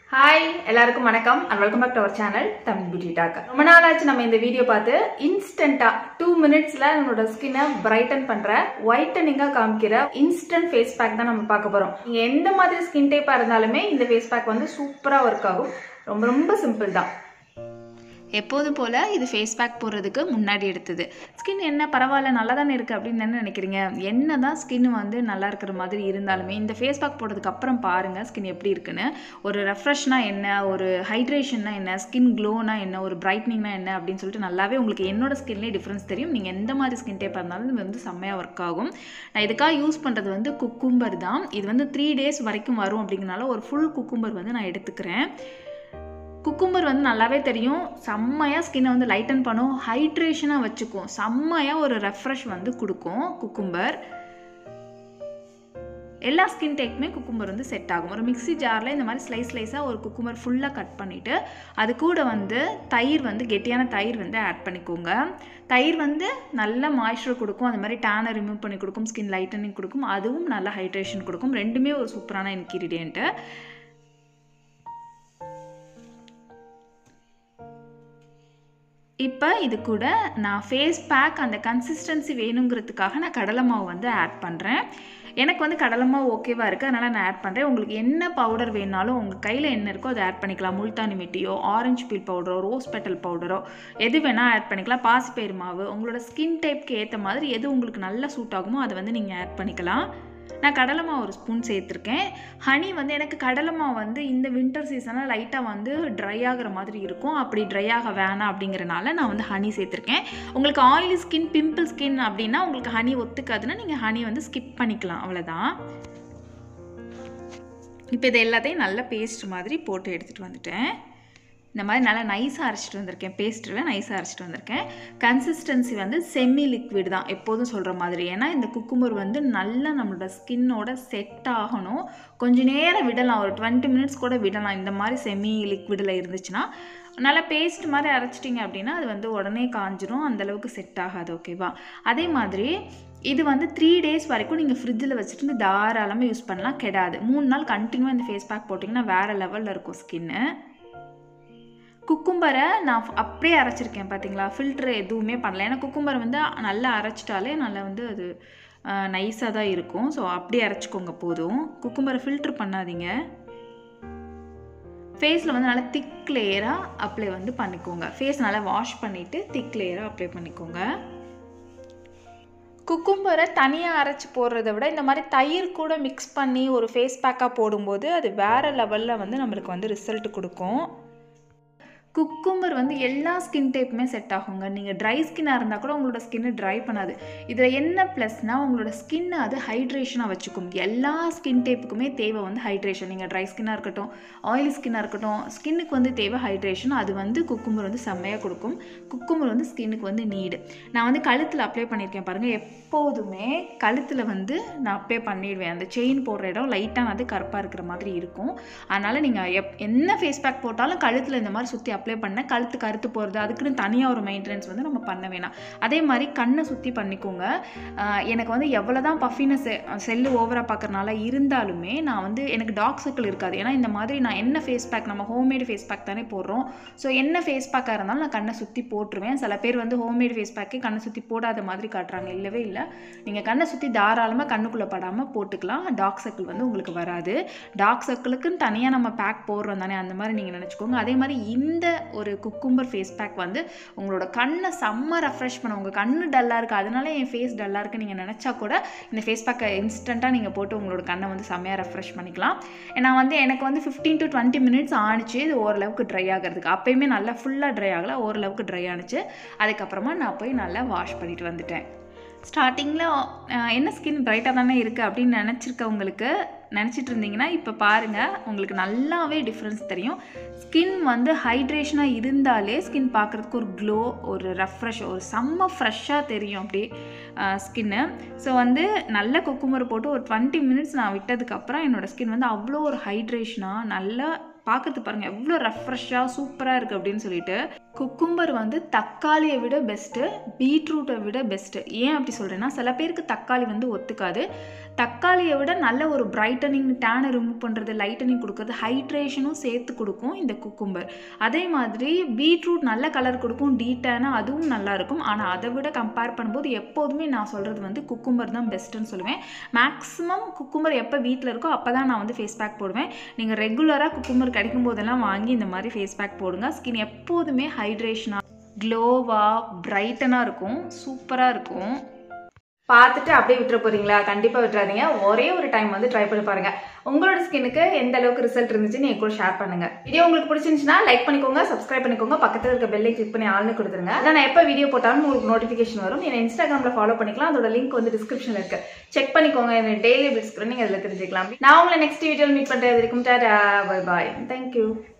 hi எல்லாருக்கும் வணக்கம் and welcome back to our channel Tamil beauty talk ரொம்ப நாள் ஆச்சு நம்ம இந்த வீடியோ பார்த்து இன்ஸ்டன்டா டூ மினிட்ஸ்ல நம்மளோட ஸ்கின்னை பிரைட்டன் பண்ற ஒயிட்டனிங்கா காமிக்கிற இன்ஸ்டன்ட் ஃபேஸ் பேக் தான் நம்ம பார்க்க போறோம் நீங்க எந்த மாதிரி ஸ்கின் டைப்பா இருந்தாலுமே இந்த ஃபேஸ் பேக் வந்து சூப்பரா ஒர்க் ஆகும் ரொம்ப ரொம்ப சிம்பிள் தான் எப்போதும் போல் இது ஃபேஸ் பேக் போடுறதுக்கு முன்னாடி எடுத்தது ஸ்கின் என்ன பரவாயில்ல நல்லா தானே இருக்குது அப்படின்னு என்ன நினைக்கிறீங்க என்ன தான் ஸ்கின் வந்து நல்லா இருக்கிற மாதிரி இருந்தாலுமே இந்த ஃபேஸ் பேக் போடுறதுக்கு அப்புறம் பாருங்கள் ஸ்கின் எப்படி இருக்குன்னு ஒரு ரெஃப்ரெஷ்னா என்ன ஒரு ஹைட்ரேஷன்னா என்ன ஸ்கின் க்ளோனா என்ன ஒரு பிரைட்னிங்னா என்ன அப்படின்னு சொல்லிட்டு நல்லாவே உங்களுக்கு என்னோட ஸ்கின்லேயே டிஃப்ரென்ஸ் தெரியும் நீங்கள் எந்த மாதிரி ஸ்கின் டைப்பாக இருந்தாலும் இது வந்து செம்மையாக ஒர்க் ஆகும் நான் இதுக்காக யூஸ் பண்ணுறது வந்து குக்கும்பர் தான் இது வந்து த்ரீ டேஸ் வரைக்கும் வரும் அப்படிங்கிறனால ஒரு ஃபுல் குக்கும்பர் வந்து நான் எடுத்துக்கிறேன் குக்கும்பர் வந்து நல்லாவே தெரியும் செம்மையாக ஸ்கின்னை வந்து லைட்டன் பண்ணும் ஹைட்ரேஷனாக வச்சுக்கும் செம்மையாக ஒரு ரெஃப்ரெஷ் வந்து கொடுக்கும் குக்கும்பர் எல்லா ஸ்கின் டைக்குமே குக்கும்பர் வந்து செட் ஆகும் ஒரு மிக்ஸி ஜாரில் இந்த மாதிரி ஸ்லைஸ் ஸ்லைஸாக ஒரு குக்கும்பர் ஃபுல்லாக கட் பண்ணிவிட்டு அது கூட வந்து தயிர் வந்து கெட்டியான தயிர் வந்து ஆட் பண்ணிக்கோங்க தயிர் வந்து நல்ல மாய்ஸ்சர் கொடுக்கும் அந்த மாதிரி டேனை ரிமூவ் பண்ணி கொடுக்கும் ஸ்கின் லைட்டனிங் கொடுக்கும் அதுவும் நல்ல ஹைட்ரேஷன் கொடுக்கும் ரெண்டுமே ஒரு சூப்பரான இன்க்ரீடியண்ட்டு இப்போ இது கூட நான் ஃபேஸ் பேக் அந்த கன்சிஸ்டன்சி வேணுங்கிறதுக்காக நான் கடலை மாவு வந்து ஆட் பண்ணுறேன் எனக்கு வந்து கடலை மாவு ஓகேவாக இருக்குது அதனால் நான் ஆட் பண்ணுறேன் உங்களுக்கு என்ன பவுடர் வேணாலும் உங்கள் கையில் என்ன இருக்கோ அதை ஆட் பண்ணிக்கலாம் முல்தானி மிட்டியோ ஆரஞ்சு பீல் பவுடரோ ரோஸ் பெட்டல் பவுடரோ எது வேணால் ஆட் பண்ணிக்கலாம் பாசிப்பயிறு மாவு உங்களோட ஸ்கின் டைப்க்கு ஏற்ற மாதிரி எது உங்களுக்கு நல்லா சூட் ஆகுமோ அதை வந்து நீங்கள் ஆட் பண்ணிக்கலாம் நான் கடலை மாவு ஒரு ஸ்பூன் சேர்த்துருக்கேன் ஹனி வந்து எனக்கு கடலை மாவு வந்து இந்த வின்டர் சீசனில் லைட்டாக வந்து ட்ரை ஆகிற மாதிரி இருக்கும் அப்படி ட்ரை ஆக வேணாம் அப்படிங்கிறனால நான் வந்து ஹனி சேர்த்துருக்கேன் உங்களுக்கு ஆயிலி ஸ்கின் பிம்பிள் ஸ்கின் அப்படின்னா உங்களுக்கு ஹனி ஒத்துக்காதுன்னா நீங்கள் ஹனி வந்து ஸ்கிப் பண்ணிக்கலாம் அவ்வளோதான் இப்போ இது எல்லாத்தையும் நல்ல பேஸ்ட் மாதிரி போட்டு எடுத்துகிட்டு வந்துட்டேன் இந்த மாதிரி நல்லா நைஸாக அரைச்சிட்டு வந்திருக்கேன் பேஸ்ட்டில் நைஸாக அரைச்சிட்டு வந்திருக்கேன் கன்சிஸ்டன்சி வந்து செமி லிக்விட் தான் எப்போதும் சொல்கிற மாதிரி ஏன்னா இந்த குக்கும்பர் வந்து நல்லா நம்மளோட ஸ்கின்னோட செட் ஆகணும் கொஞ்சம் நேரம் விடலாம் ஒரு டுவெண்ட்டி மினிட்ஸ் கூட விடலாம் இந்த மாதிரி செமி லிக்விடில் இருந்துச்சுன்னா நல்லா பேஸ்ட் மாதிரி அரைச்சிட்டிங்க அப்படின்னா அது வந்து உடனே காஞ்சிரும் அந்தளவுக்கு செட் ஆகாது ஓகேவா அதே மாதிரி இது வந்து த்ரீ டேஸ் வரைக்கும் நீங்கள் ஃப்ரிட்ஜில் வச்சுட்டு தாராளமாக யூஸ் பண்ணலாம் கெடாது மூணு நாள் கண்டினியூவாக இந்த ஃபேஸ் பேக் போட்டிங்கன்னா வேறு லெவலில் இருக்கும் ஸ்கின்னு குக்கும்பரை நான் அப்படியே அரைச்சிருக்கேன் பார்த்தீங்களா ஃபில்ட்ரு எதுவுமே பண்ணல ஏன்னா குக்கும்பரை வந்து நல்லா அரைச்சிட்டாலே நல்லா வந்து அது நைஸாக தான் இருக்கும் ஸோ அப்படியே அரைச்சிக்கோங்க போதும் குக்கும்பரை ஃபில்ட்ரு பண்ணாதீங்க ஃபேஸில் வந்து நல்லா திக் லேயராக அப்ளை வந்து பண்ணிக்கோங்க ஃபேஸ் நல்லா வாஷ் பண்ணிவிட்டு திக் லேயராக அப்ளை பண்ணிக்கோங்க குக்கும்பரை தனியாக அரைச்சி போடுறத விட இந்த மாதிரி தயிர் கூட மிக்ஸ் பண்ணி ஒரு ஃபேஸ் பேக்காக போடும்போது அது வேறு லெவலில் வந்து நம்மளுக்கு வந்து ரிசல்ட் கொடுக்கும் குக்கும்பர் வந்து எல்லா ஸ்கின் டைப்புமே செட் ஆகுங்க நீங்கள் ட்ரை ஸ்கின்னாக இருந்தால் கூட உங்களோட ஸ்கின்னு ட்ரை பண்ணாது இதில் என்ன ப்ளஸ்னால் உங்களோட ஸ்கின்னை அது ஹைட்ரேஷனாக வச்சுக்கும் எல்லா ஸ்கின் டைப்புக்குமே தேவை வந்து ஹைட்ரேஷன் நீங்கள் ட்ரை ஸ்கின்னாக இருக்கட்டும் ஆயிலி ஸ்கின்னாக இருக்கட்டும் ஸ்கின்னுக்கு வந்து தேவை ஹைட்ரேஷன் அது வந்து குக்கும்பர் வந்து செம்மையாக கொடுக்கும் குக்கும்பர் வந்து ஸ்கின்னுக்கு வந்து நீடு நான் வந்து கழுத்தில் அப்ளை பண்ணியிருக்கேன் பாருங்கள் எப்போதுமே கழுத்தில் வந்து நான் அப்ளை பண்ணிடுவேன் அந்த செயின் போடுற இடம் லைட்டாக வந்து கருப்பாக இருக்கிற மாதிரி இருக்கும் அதனால் நீங்கள் எப் என்ன ஃபேஸ் பேக் போட்டாலும் கழுத்தில் இந்த மாதிரி சுற்றி அப்ளை பண்ண கழுத்து கருத்து போகிறது அதுக்குன்னு தனியாக ஒரு மெயின்டெனன்ஸ் வந்து நம்ம பண்ண வேணாம் அதே மாதிரி கண்ணை சுற்றி பண்ணிக்கோங்க எனக்கு வந்து எவ்வளோ தான் பஃபினஸ் செல்லு ஓவராக பார்க்குறனால இருந்தாலுமே நான் வந்து எனக்கு டார்க் சர்க்கிள் இருக்காது ஏன்னா இந்த மாதிரி நான் என்ன ஃபேஸ் பேக் நம்ம ஹோம்மேடு ஃபேஸ் பேக் தானே போடுறோம் ஸோ என்ன ஃபேஸ் பேக்காக இருந்தாலும் நான் கண்ணை சுற்றி போட்டுருவேன் சில பேர் வந்து ஹோம்மேடு ஃபேஸ் பேக்கே கண்ணை சுற்றி போடாத மாதிரி காட்டுறாங்க இல்லவே இல்லை நீங்கள் கண்ணை சுற்றி தாராளமாக கண்ணுக்குள்ளே படாமல் போட்டுக்கலாம் டார்க் சர்க்கிள் வந்து உங்களுக்கு வராது டார்க் சர்க்கிளுக்குன்னு தனியாக நம்ம பேக் போடுறோம் தானே அந்த மாதிரி நீங்கள் நினச்சிக்கோங்க அதே மாதிரி இந்த ஒரு குக்கும்பர் ஃபேஸ் பேக் வந்து உங்களோட கண்ணை செம்ம ரெஃப்ரெஷ் பண்ண உங்கள் கண்ணு டல்லாக இருக்குது அதனால என் ஃபேஸ் டல்லாக இருக்குது நீங்கள் நினச்சா கூட இந்த ஃபேஸ் பேக்கை இன்ஸ்டண்ட்டாக நீங்கள் போட்டு உங்களோட கண்ணை வந்து செம்மையாக ரெஃப்ரெஷ் பண்ணிக்கலாம் நான் வந்து எனக்கு வந்து ஃபிஃப்டீன் டு டுவெண்ட்டி மினிட்ஸ் ஆணிச்சு இது ஓரளவுக்கு ட்ரை ஆகிறதுக்கு அப்போயுமே நல்லா ஃபுல்லாக ட்ரை ஆகலை ஓரளவுக்கு ட்ரை ஆனிச்சு அதுக்கப்புறமா நான் போய் நல்லா வாஷ் பண்ணிட்டு வந்துட்டேன் ஸ்டார்டிங்கில் என்ன ஸ்கின் பிரைட்டாக தானே இருக்குது அப்படின்னு நினச்சிருக்கவங்களுக்கு நினச்சிட்டு இருந்தீங்கன்னா இப்போ பாருங்கள் உங்களுக்கு நல்லாவே டிஃப்ரென்ஸ் தெரியும் ஸ்கின் வந்து ஹைட்ரேஷனாக இருந்தாலே ஸ்கின் பார்க்குறதுக்கு ஒரு க்ளோ ஒரு ரெஃப்ரெஷ் ஒரு செம்ம ஃப்ரெஷ்ஷாக தெரியும் அப்படியே ஸ்கின்னு ஸோ வந்து நல்ல குக்குமர் போட்டு ஒரு டுவெண்ட்டி மினிட்ஸ் நான் விட்டதுக்கப்புறம் என்னோடய ஸ்கின் வந்து அவ்வளோ ஒரு ஹைட்ரேஷனாக நல்லா பார்க்கறது பாருங்கள் எவ்வளோ ரெஃப்ரெஷ்ஷாக சூப்பராக இருக்குது அப்படின்னு சொல்லிட்டு குக்கும்பர் வந்து தக்காளியை விட பெஸ்ட்டு பீட்ரூட்டை விட பெஸ்ட்டு ஏன் அப்படி சொல்கிறேன்னா சில பேருக்கு தக்காளி வந்து ஒத்துக்காது தக்காளியை விட நல்ல ஒரு பிரைட்டனிங் டேனை ரிமூவ் பண்ணுறது லைட்டனிங் கொடுக்குறது ஹைட்ரேஷனும் சேர்த்து கொடுக்கும் இந்த குக்கும்பர் அதே மாதிரி பீட்ரூட் நல்ல கலர் கொடுக்கும் டீட்டேனாக அதுவும் நல்லா இருக்கும் ஆனால் அதை விட கம்பேர் பண்ணும்போது எப்போதுமே நான் சொல்கிறது வந்து குக்கும்பர் தான் பெஸ்ட்டுன்னு சொல்லுவேன் மேக்ஸிமம் குக்கும்பர் எப்போ வீட்டில் இருக்கோ அப்போ தான் நான் வந்து ஃபேஸ் பேக் போடுவேன் நீங்கள் ரெகுலராக குக்கும்பர் கிடைக்கும் போதெல்லாம் வாங்கி இந்த மாதிரி ஃபேஸ் பேக் போடுங்க ஸ்கின் எப்போதுமே ஹைட்ரேஷனாக க்ளோவாக பிரைட்டனாக இருக்கும் சூப்பராக இருக்கும் பார்த்துட்டு அப்படியே விட்டுற போறீங்களா கண்டிப்பாக விட்டுறாதீங்க ஒரே ஒரு டைம் வந்து ட்ரை பண்ணி பாருங்க உங்களோட ஸ்கின்னுக்கு எந்த அளவுக்கு ரிசல்ட் இருந்துச்சுன்னு என் கூட ஷேர் பண்ணுங்க வீடியோ உங்களுக்கு பிடிச்சிருந்துச்சுன்னா லைக் பண்ணிக்கோங்க சப்ஸ்கிரைப் பண்ணிக்கோங்க பக்கத்தில் இருக்க பெல்லை கிளிக் பண்ணி ஆள்னு கொடுத்துருங்க அதான் நான் எப்போ வீடியோ போட்டாலும் உங்களுக்கு நோட்டிஃபிகேஷன் வரும் என்ன இன்ஸ்டாகிராமில் ஃபாலோ பண்ணிக்கலாம் அதோட லிங்க் வந்து டிஸ்கிரிப்ஷனில் இருக்கு செக் பண்ணிக்கோங்க என்ன டெய்லி பிட்ஸ் கூட நீங்கள் அதில் தெரிஞ்சுக்கலாம் நான் உங்களை நெக்ஸ்ட் வீடியோவில் மீட் பண்ணுறது வரைக்கும் டாடா பை பாய் தேங்க்யூ